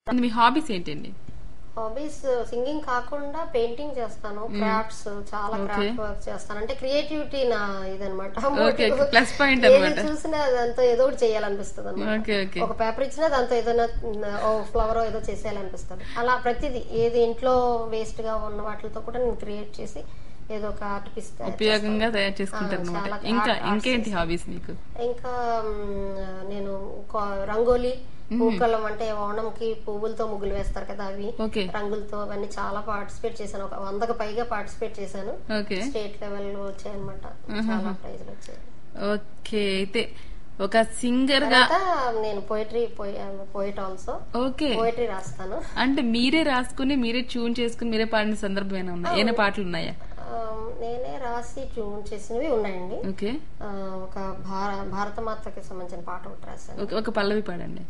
మీ hobbies ఏంటండి hobbies singing కాకుండా painting చేస్తాను క్రాఫ్ట్స్ చాలా క్రాఫ్ట్ వర్క్ చేస్తాను అంటే క్రియేటివిటీ నా ఇదనమాట Okay, okay. Plus point ఏది అన్నమాట. చూసినా దాంతో ఏదో ఒకటి చేయాలనిపిస్తుంది అనమాట ఓకే ఓకే ఒక పేపర్ ఇచ్చినా దాంతో ఏదైనా ఓ ఫ్లవర్ ఏదో చేసేయాలనిపిస్తుంది అలా ప్రతిదీ ఏది ఇంట్లో వేస్ట్ గా ఉన్న వాటితో కూడా నేను క్రియేట్ చేసి ఏదో ఒక ఆర్ట్ పీస్ ఉపయోగంగా తయారు చేసుకుంటారు చాలా అనమాట ఇంకా art- ఇంకేంటి హాబీస్ మీకు ఇంకా మ్, నేను ఒక రంగోలీ పూకలం అంటే ఓణంకి పువ్వులతో ముగ్గులు వేస్తారు కదా అవి ఓకే రంగులతో అవన్నీ చాలా పార్టిసిపేట్ చేశాను ఒక వందకు పైగా పార్టిసిపేట్ చేశాను ఓకే స్టేట్ లెవెల్ లో వచ్చాయన్నమాట చాలా ప్రైజ్లు వచ్చాయి ఓకే అయితే ఒక సింగర్ గా తర్వాత నేను poetry poet also okay poetry రాస్తాను అంటే మీరే రాసుకుని మీరే ట్యూన్ చేసుకుని మీరే పాడిన సందర్భం ఏమైనా ఉన్నాయా ఏమైనా పాటలు ఉన్నాయా ఆ, నేనే రాసి ట్యూన్ చేసినవి ఉన్నాయండి ఓకే ఆ, ఒక భార భారతమాతకి సంబంధించిన పాట ఒకటి రాశాను ఓకే ఒక పల్లవి పాడండి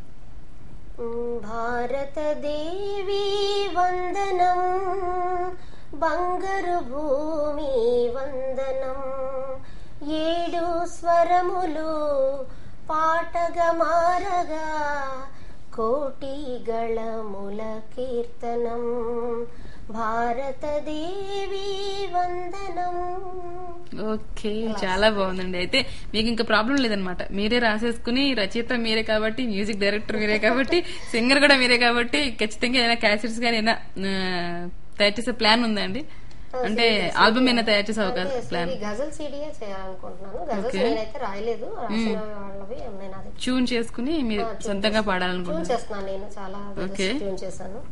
భారతదేవి వందనం బంగారు భూమి వందనం ఏడు స్వరములు పాటగా మారగా కోటి గళముల కీర్తనం భారతదేవి వందనం ఓకే చాలా బాగుందండి అయితే మీకు ఇంకా ప్రాబ్లం లేదనమాట మీరే రాసేసుకుని రచయిత మీరే కాబట్టి మ్యూజిక్ డైరెక్టర్ మీరే కాబట్టి సింగర్ కూడా మీరే కాబట్టి ఖచ్చితంగా ఏదైనా క్యాసెట్స్ కానీ ఏదైనా ఆ, తయారు చేసే ప్లాన్ ఉందా అండి అంటే ఆల్బమ్ అయినా తయారు చేసే అవకాశం ప్లాన్ ఈ గజల్ సీడీయే చేయాలనుకుంటున్నాను గజల్స్ నేనైతే రాయలేదు రాసిన వాళ్ళవి ఉన్నాయి నా దగ్గర ట్యూన్ చేసుకుని మీరు సొంతంగా పాడాలనుకుంటున్నారు ట్యూన్ చేస్తున్నాను నేను చాలా Okay. ట్యూన్ చేశాను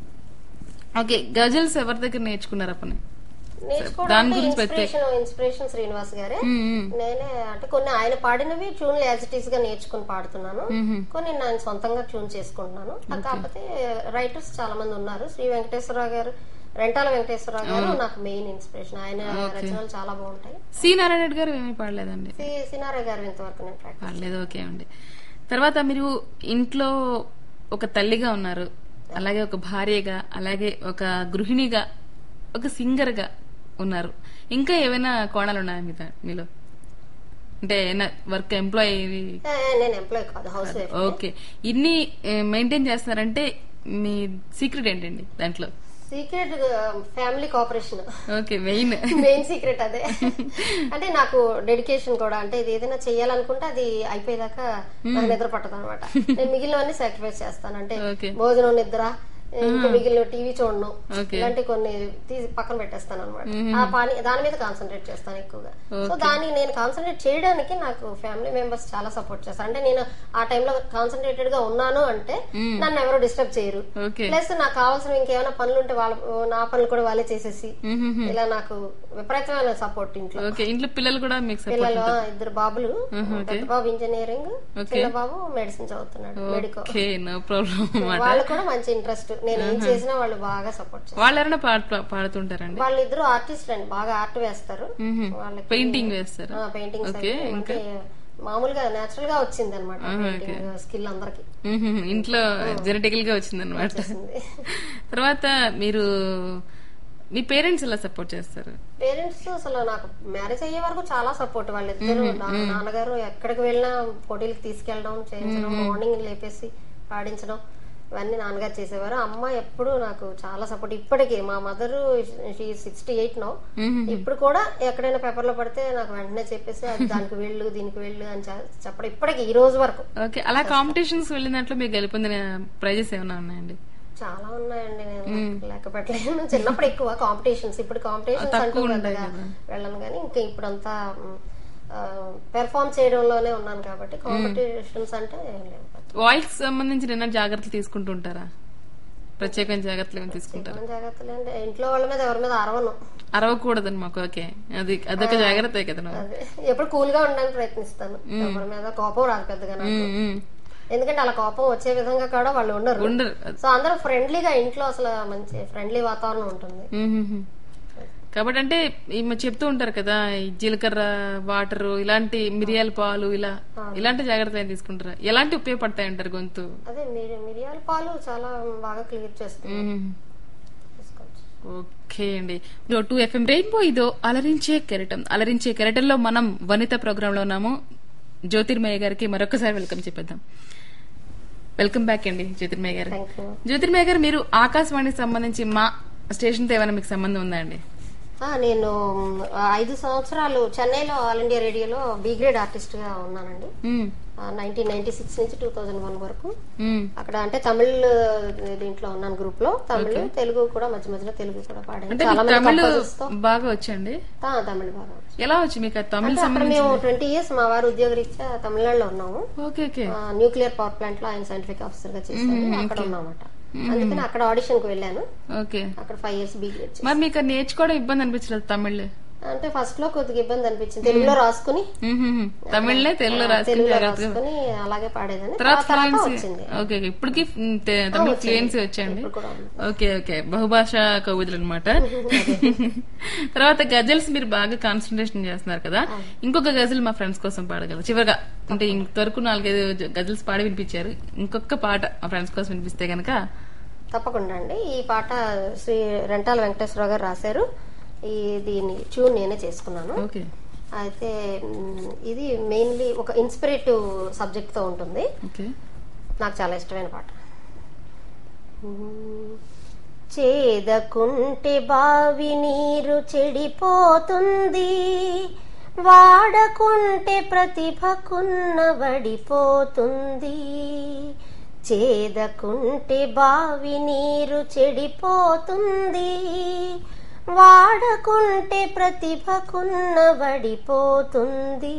ఓకే గజల్స్ ఎవరి దగ్గర నేర్చుకున్నారు అప్పని నేర్చుకోవడం దాని అంటే గురించి ప్రత్యేక- ఇన్స్పిరేషన్ ఇన్స్పిరేషన్ శ్రీనివాస్ గారే మ్మ్, మ్మ్. నేనే అంటే కొన్ని ఆయన పాడినవి ట్యూన్లు యాజ్ ఇట్ ఈస్ గా నేర్చుకుని పాడుతున్నాను కొన్ని నేను సొంతంగా ట్యూన్ చేసుకుంటున్నాను కాకపోతే రైటర్స్ చాలా మంది ఉన్నారు శ్రీ వెంకటేశ్వరరావు గారు రెంటాల వెంకటేశ్వరరావు గారు నాకు మెయిన్ ఇన్స్పిరేషన్ ఆయన రచనలు చాలా బాగుంటాయి సి నారాయణ రెడ్డి గారు ఏమీ పాడలేదండి సి సినారే గారు ఇంతవరకు నేను ప్రాక్టీస్ పర్లేదు ఓకే అండి తర్వాత మీరు ఇంట్లో ఒక తల్లిగా ఉన్నారు అలాగే ఒక భార్యగా అలాగే ఒక గృహిణిగా ఒక సింగర్ గా ఉన్నారు ఇంకా ఏమైనా కోణాలు ఉన్నాయా మీ దా- మీలో అంటే ఏమైనా వర్క్ ఎంప్లాయీ ఏ, నేను ఎంప్లాయ్ కాదు హౌస్ వైఫ్ ఓకే ఇన్ని మెయింటైన్ చేస్తున్నారంటే మీ సీక్రెట్ ఏంటండి దాంట్లో secret family cooperation okay main main secret అదే అంటే నాకు డెడికేషన్ కూడా అంటే ఇది ఏదైనా చెయ్యాలనుకుంటే అది అయిపోయేదాకా నాకు నిద్ర పట్టదు అనమాట నేను మిగిలినవన్నీ సాక్రిఫైస్ చేస్తాను అంటే ఓకే భోజనం నిద్ర ఇంకా మిగిలిన టీవీ చూడను ఓకే. ఇలాంటి కొన్ని తీసి పక్కన పెట్టేస్తాను అనమాట ఆ పని దాని మీద కాన్సన్ట్రేట్ చేస్తాను ఎక్కువగా సో దానికి నేను కాన్సన్ట్రేట్ చేయడానికి నాకు ఫ్యామిలీ మెంబర్స్ చాలా సపోర్ట్ చేస్తారు అంటే నేను ఆ టైంలో కాన్సన్ట్రేటెడ్ గా ఉన్నాను అంటే నన్ను ఎవరు డిస్టర్బ్ చేయరు ఓకే ప్లస్ నాకు కావాల్సిన ఇంకేమైనా పనులు ఉంటే వాళ్ళ నా పనులు కూడా వాళ్ళే చేసేసి ఇలా నాకు విపరీతమైన సపోర్ట్ ఇంట్లో ఓకే ఇంట్లో పిల్లలు కూడా మీకు సపోర్ట్ పిల్లలు ఆ, ఇద్దరు బాబులు పెద్ద బాబు ఇంజనీరింగ్ చిన్న బాబు మెడిసిన్ చదువుతున్నాడు మెడికో ఓకే నో ప్రాబ్లం అన్నమాట వాళ్ళు కూడా మంచి ఇంట్రెస్ట్ నేను ఏం చేసినా వాళ్ళు బాగా సపోర్ట్ చేస్తారు వాళ్ళు ఎవరైనా పాడు పాడుతుంటారండి వాళ్ళిద్దరు ఆర్టిస్ట్ అండి బాగా ఆర్ట్ వేస్తారు వాళ్ళకి పెయింటింగ్ వేస్తారు పెయింటింగ్స్ ఓకే, అంటే మామూలుగా నేచురల్ గా వచ్చింది అనమాట పెయింటింగ్ స్కిల్ అందరికి మ్మ్. ఇంట్లో జెనెటికల్ గా వచ్చిందనమాట వచ్చింది తర్వాత మీరు మీ పేరెంట్స్ ఎలా సపోర్ట్ చేస్తారు పేరెంట్స్ అసలు నాకు మ్యారేజ్ అయ్యే వరకు చాలా సపోర్ట్ వాళ్ళిద్దరు నా- నాన్నగారు ఎక్కడికి వెళ్ళినా పోటీలకు తీసుకెళ్ళడం చేయించడం మార్నింగ్ లేపేసి పాడించడం ఇవన్నీ నాన్నగారు చేసేవారు అమ్మ ఎప్పుడు నాకు చాలా సపోర్ట్ ఇప్పటికీ మా మదర్ సిక్స్టీ ఎయిట్ నో ఇప్పుడు కూడా ఎక్కడైనా పేపర్ లో పడితే నాకు వెంటనే చెప్పేసి అది దానికి వెళ్ళు దీనికి వెళ్ళు అని చె- చెప్పడం ఇప్పటికి ఈ రోజు వరకు ఓకే అలా కాంపిటీషన్స్ వెళ్ళిన దాంట్లో మీకు గెలుపొందిన ప్రైజెస్ ఏమైనా ఉన్నాయండి చాలా ఉన్నాయండి నేను లెక్క పెట్టలేను చిన్నప్పుడు ఎక్కువ కాంపిటీషన్స్ ఇప్పుడు కాంపిటీషన్స్ అంటూ పెద్దగా వెళ్ళను కానీ ఇంకా ఇప్పుడంతా పెర్ఫామ్ చేయడంలోనే ఉన్నాను కాబట్టి కాంపిటీషన్స్ అంటే ఏం లేవు వాయిస్ సంబంధించిన ఏమైనా జాగ్రత్తలు తీసుకుంటుంటారా ప్రత్యేకమైన జాగ్రత్తలు ఏమైనా తీసుకుంటారా మనం జాగ్రత్తలు అంటే ఇంట్లో వాళ్ళ మీద ఎవరి మీద అరవను అరవకూడదని మాకు ఓకే అది అదొక జాగ్రత్త కదా నువ్వు. అదే ఎప్పుడు కూల్ గా ఉండడానికి ప్రయత్నిస్తాను ఎవరి మీద కోపం రాదు పెద్దగా నాకు మ్మ్, మ్మ్. ఎందుకంటే అలా కోపం వచ్చే విధంగా కూడా వాళ్ళు ఉండరు ఉండరు సో అందరూ ఫ్రెండ్లీగా ఇంట్లో అసలు మంచి ఫ్రెండ్లీ వాతావరణం ఉంటుంది మ్మ్, మ్మ్. కాబట్టి అంటే ఈమె చెప్తూ ఉంటారు కదా ఈ జీలకర్ర వాటర్ ఇలాంటి మిరియాల పాలు ఇలా ఇలాంటి జాగ్రత్తలు ఏం తీసుకుంటారా ఎలాంటి ఉపయోగపడతాయి అంటారు గొంతు అదే మిరి- మిరియాల పాలు చాలా బాగా క్లియర్ చేస్తుంది మ్మ్. తీసుకోవచ్చు ఓకే అండి టూ ఎఫ్ఎం రెయిన్బో ఇదో అలరించే కెరటం అలరించే కెరటంలో మనం వనిత ప్రోగ్రామ్ లో ఉన్నాము జ్యోతిర్మయ్య గారికి మరొకసారి వెల్కమ్ చెప్పేద్దాం వెల్కమ్ బ్యాక్ అండి జ్యోతిర్మయ్య గారు థ్యాంక్ యూ జ్యోతిర్మయ్య గారు మీరు ఆకాశవాణికి సంబంధించి మా స్టేషన్ తో ఏమైనా మీకు సంబంధం ఉందా అండి ఆ, నేను మ్, ఐదు సంవత్సరాలు చెన్నైలో ఆల్ ఇండియా రేడియోలో బి గ్రేడ్ ఆర్టిస్ట్ గా ఉన్నానండి మ్మ్. నైన్టీన్ నైన్టీ సిక్స్ నుంచి టూ థౌజండ్ వన్ వరకు మ్మ్. అక్కడ అంటే తమిళ్ దీంట్లో ఉన్నాను గ్రూప్ లో తమిళ్ తెలుగు కూడా మధ్య మధ్యలో తెలుగు కూడా పాడాను అంటే చాలా మీకు మంది తమిళ్ composers తో బాగా వచ్చండి ఆ, తమిళ్ బాగా వచ్చు. ఎలా వచ్చి మీకు ఆ తమిళ్ అంటే అక్కడ సంబంధించి మేము ట్వంటీ ఇయర్స్ మా వారు ఉద్యోగరీత్యా తమిళనాడులో ఉన్నాము okay okay nuclear power plant లో ఆయన సైంటిఫిక్ ఆఫీసర్ గా చేశారు అక్కడ ఉన్నామట అందుకని అక్కడ ఆడిషన్ కి వెళ్ళాను ఓకే అక్కడ ఫైవ్ ఇయర్స్ బీ గ్రేడ్ మరి మీకు అది నేర్చుకోవడం ఇబ్బంది అనిపించలేదు తమిళ్ అంటే ఫస్ట్ లో కొద్దిగా ఇబ్బంది అనిపించింది తెలుగులో రాసుకుని మ్మ్. తమిళ్నే తెలుగులో రాసుకుని తెలుగులో జాగ్రత్తగా రాసుకుని అలాగే పాడేదని తర్వాత తర్వాత ఫ్లూయెన్సీ వచ్చింది ఓకే ఓకే. ఇప్పటికి మ్, తె- తమిళ ఫ్లూయెన్సీ వచ్చండి ఇప్పుడు కూడా ఉంది. ఓకే ఓకే బహుభాష కవితలు అనమాట తర్వాత గజల్స్ మీరు బాగా కాన్సన్ట్రేషన్ చేస్తున్నారు కదా ఇంకొక గజల్ మా ఫ్రెండ్స్ కోసం పాడగలరు చివరిగా అంటే ఇంతవరకు నాలుగైదు జ- గజల్స్ పాడి వినిపించారు ఇంకొక పాట మా ఫ్రెండ్స్ కోసం వినిపిస్తే గనక తప్పకుండా అండి ఈ పాట శ్రీ రెంటాల వెంకటేశ్వరరావు గారు రాశారు ఈ దీని ట్యూన్ నేనే చేసుకున్నాను ఓకే అయితే మ్, ఇది మెయిన్లీ ఒక ఇన్స్పిరేటివ్ సబ్జెక్ట్ తో ఉంటుంది ఓకే నాకు చాలా ఇష్టమైన పాట చేదకుంటే బావి నీరు చెడిపోతుంది వాడకుంటే ప్రతిభకున్న వడిపోతుంది చేదకుంటే బావి నీరు చెడిపోతుంది వాడకుంటే ప్రతిభకున్న వడిపోతుంది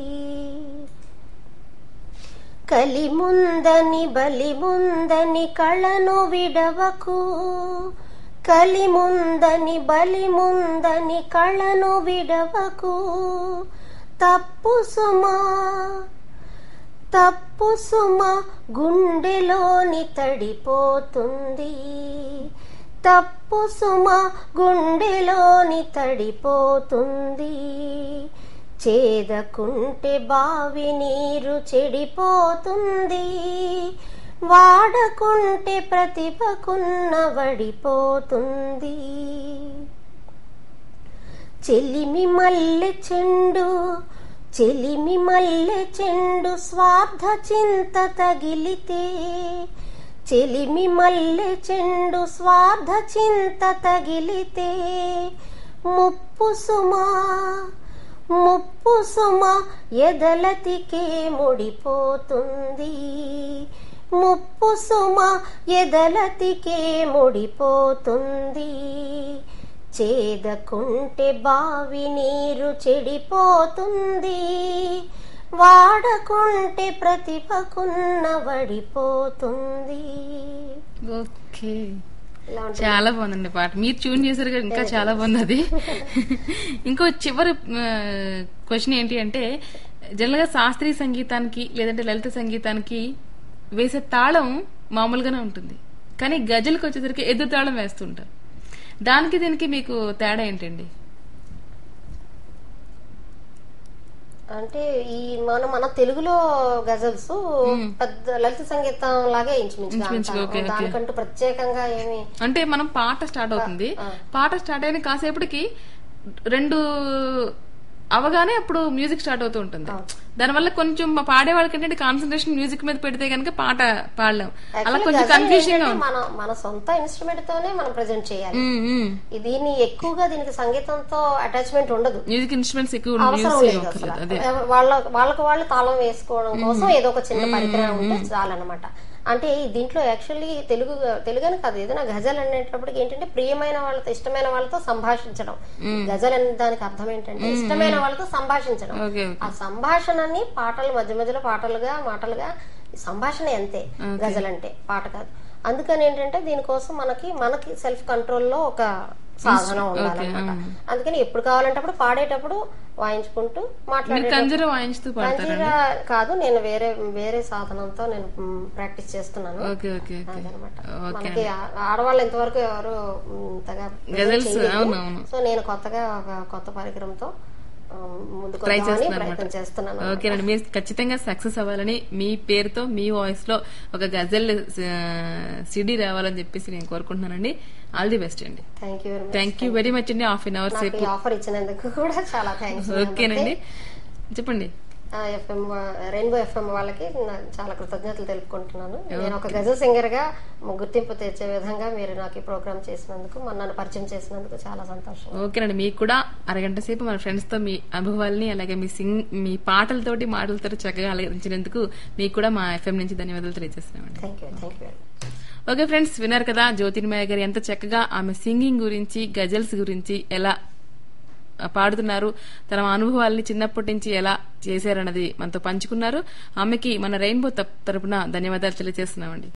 కలిముందని బలిముందని కళను విడవకు కలిముందని బలిముందని కళను విడవకు తప్పు సుమా తప్పు సుమ గుండెలోని తడిపోతుంది తప్పు సుమ గుండెలోని తడిపోతుంది చేదకుంటే బావి నీరు చెడిపోతుంది వాడకుంటే ప్రతిభకున్న వడిపోతుంది చెలిమి మల్లె చెండు చెలిమి మల్లె చెండు స్వార్థ చింత తగిలితే చెలిమి మల్లె చెండు స్వార్థ చింత తగిలితే ముప్పు సుమా ముప్పు సుమ ఎదలతికే ముడిపోతుంది ముప్పు సుమ ఎదలతికే ముడిపోతుంది చేదకుంటే బావి నీరు చెడిపోతుంది వాడకుంటే ప్రతిభకున్న వడిపోతుంది ఓకే ఇలా ఉంటుంది. చాలా బాగుందండి పాట మీరు ట్యూన్ చేశారు కదా ఇంకా చాలా బాగుంది అది ఇంకో చివరి క్వశ్చన్ ఏంటి అంటే జనరల్ గా శాస్త్రీయ సంగీతానికి లేదంటే లలిత సంగీతానికి వేసే తాళం మామూలుగానే ఉంటుంది కానీ గజల్కి వచ్చేసరికి ఎదురు తాళం వేస్తుంటారు దానికి దీనికి మీకు తేడా ఏంటండి అంటే ఈ మన మన తెలుగులో గజల్స్ పెద్ద లలిత సంగీతం లాగే ఇంచుమించుగా ఇంచుమించుగా, అంటారు. Okay, okay. దానికంటూ ప్రత్యేకంగా ఏమి అంటే మనం పాట స్టార్ట్ అవుతుంది పాట స్టార్ట్ అయిన కాసేపటికి రెండు అవగానే అప్పుడు మ్యూజిక్ స్టార్ట్ అవుతూ ఉంటుంది దానివల్ల కొంచెం మా పాడే వాళ్ళకి ఏంటంటే కాన్సన్ట్రేషన్ మ్యూజిక్ మీద పెడితే కనుక పాట పాడలేం అలా Actually కొంచెం గజల్ కన్ఫ్యూజన్ గా ఏంటంటే మన మన సొంత ఇన్స్ట్రుమెంట్ తోనే మనం ప్రెజెంట్ చేయాలి ఉమ్, ఉమ్. ఈ దీన్ని ఎక్కువగా దీనికి సంగీతంతో అటాచ్మెంట్ ఉండదు మ్యూజిక్ ఇన్స్ట్రుమెంట్స్ ఎక్కువ యూజ్ అవసరం లేదు చేయక్కర్లేదు అసలు అదే వాళ్ళ వాళ్ళకి వాళ్ళు తాళం వేసుకోవడం కోసం ఏదో ఒక చిన్న పరికరం ఉంటే చాలన్నమాట అంటే ఈ దీంట్లో యాక్చువల్లీ తెలుగు తెలుగు అని కాదు ఏదైనా గజల్ అనేటప్పటికి ఏంటంటే ప్రియమైన వాళ్ళతో ఇష్టమైన వాళ్ళతో సంభాషించడం గజల్ అనే దానికి అర్థం ఏంటంటే ఇష్టమైన వాళ్ళతో సంభాషించడం ఓకే ఆ సంభాషణని పాటలు మధ్య మధ్యలో పాటలుగా మాటలుగా ఈ సంభాషణ అంతే గజల్ అంటే పాట కాదు అందుకని ఏంటంటే దీనికోసం మనకి మనకి సెల్ఫ్ కంట్రోల్లో ఒక సాధనం ఉండాలన్నమాట అందుకని ఎప్పుడు కావాలంటే అప్పుడు పాడేటప్పుడు వాయించుకుంటూ మీరు మాట్లాడే కంజర వాయించుతూ పాడతారు కంజీరా కాదు నేను వేరే వేరే సాధనంతో నేను ప్రాక్టీస్ చేస్తున్నాను ఓకే ఓకే ఓకే అదనమాట ఓకే మనకి ఆ- ఆడవాళ్ళు ఇంతవరకు ఎవరు ఇంతగా గజల్స్ చేయలేదు. అవునవును సో నేను కొత్తగా ఒక కొత్త పరికరంతో ఆ, ముందుకు ట్రై వద్దామని చేస్తున్నారు ప్రయత్నం చేస్తున్నాను ఓకేనండి మీరు ఖచ్చితంగా సక్సెస్ అవ్వాలని మీ పేరుతో మీ వాయిస్ లో ఒక గజల్ సిడి రావాలని చెప్పేసి నేను కోరుకుంటున్నానండి ఆల్ ది బెస్ట్ అండి thank you very much thank you very much అండి హాఫ్ అన్ అవర్ నాకు సేపు ఈ ఆఫర్ ఇచ్చినందుకు కూడా చాలా థ్యాంక్స్ ఓకేనండి చెప్పండి ఎఫ్ఎం రెయిన్బో ఎఫ్ఎం వాళ్ళకి నా చాలా కృతజ్ఞతలు తెలుపుకుంటున్నాను నేను ఒక గజల్ సింగర్ గా గుర్తింపు తెచ్చే విధంగా మీరు నాకు ఈ ప్రోగ్రామ్ చేసినందుకు మన నన్ను పరిచయం చేసినందుకు చాలా సంతోషం ఓకేనండి మీకు కూడా అరగంట సేపు మన ఫ్రెండ్స్ తో మీ అనుభవాల్ని అలాగే మీ సింగ్ మీ పాటలతోటి మాటలతో చక్కగా అలరించినందుకు మీకు కూడా మా ఎఫ్ఎం నుంచి ధన్యవాదాలు తెలియజేస్తున్నామండి thank you thank you okay friends విన్నారు కదా జ్యోతిర్మయ గారు ఎంత చక్కగా ఆమె సింగింగ్ గురించి గజల్స్ గురించి ఎలా ఆ, పాడుతున్నారు తన అనుభవాల్ని చిన్నప్పటి నుంచి ఎలా చేశారన్నది మనతో పంచుకున్నారు ఆమెకి మన రెయిన్బో తరపున ధన్యవాదాలు తెలియజేస్తున్నామండి